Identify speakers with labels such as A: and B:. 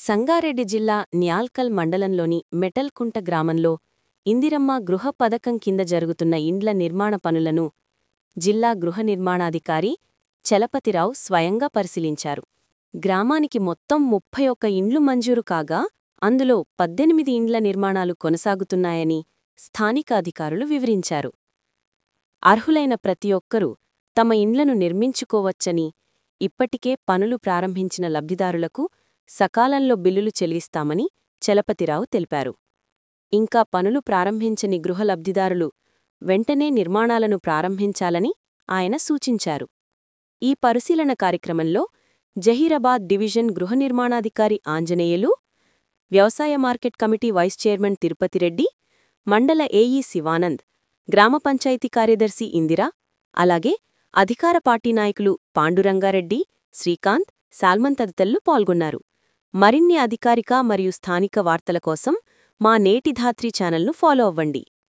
A: సంగారెడ్డి జిల్లా న్యాల్కల్ మండలంలోని మెటల్కుంట గ్రామంలో ఇందిరమ్మ గృహ పథకం కింద జరుగుతున్న ఇండ్ల నిర్మాణ పనులను జిల్లా గృహ నిర్మాణాధికారి చలపతిరావు స్వయంగా పరిశీలించారు గ్రామానికి మొత్తం ముప్పై ఒక్క ఇండ్లు మంజూరు కాగా అందులో పద్దెనిమిది ఇండ్ల నిర్మాణాలు కొనసాగుతున్నాయని స్థానిక అధికారులు వివరించారు అర్హులైన ప్రతి ఒక్కరూ తమ ఇండ్లను నిర్మించుకోవచ్చని ఇప్పటికే పనులు ప్రారంభించిన లబ్ధిదారులకు సకాలంలో బిల్లులు చెల్లిస్తామని చలపతిరావు తెలిపారు ఇంకా పనులు ప్రారంభించని గృహ లబ్ధిదారులు వెంటనే నిర్మాణాలను ప్రారంభించాలని ఆయన సూచించారు ఈ పరిశీలన కార్యక్రమంలో జహీరాబాద్ డివిజన్ గృహ నిర్మాణాధికారి ఆంజనేయులు వ్యవసాయ market committee vice chairman Tirupathireddy మండల ఏఈ శివానంద్ గ్రామ పంచాయతీ కార్యదర్శి ఇందిరా అలాగే అధికార పార్టీ నాయకులు పాండురంగారెడ్డి శ్రీకాంత్ సాల్మన్ తదితరులు పాల్గొన్నారు మరిన్ని అధికారిక మరియు స్థానిక వార్తల కోసం మా నేటి ధాత్రి ఛానల్ను ఫాలో అవ్వండి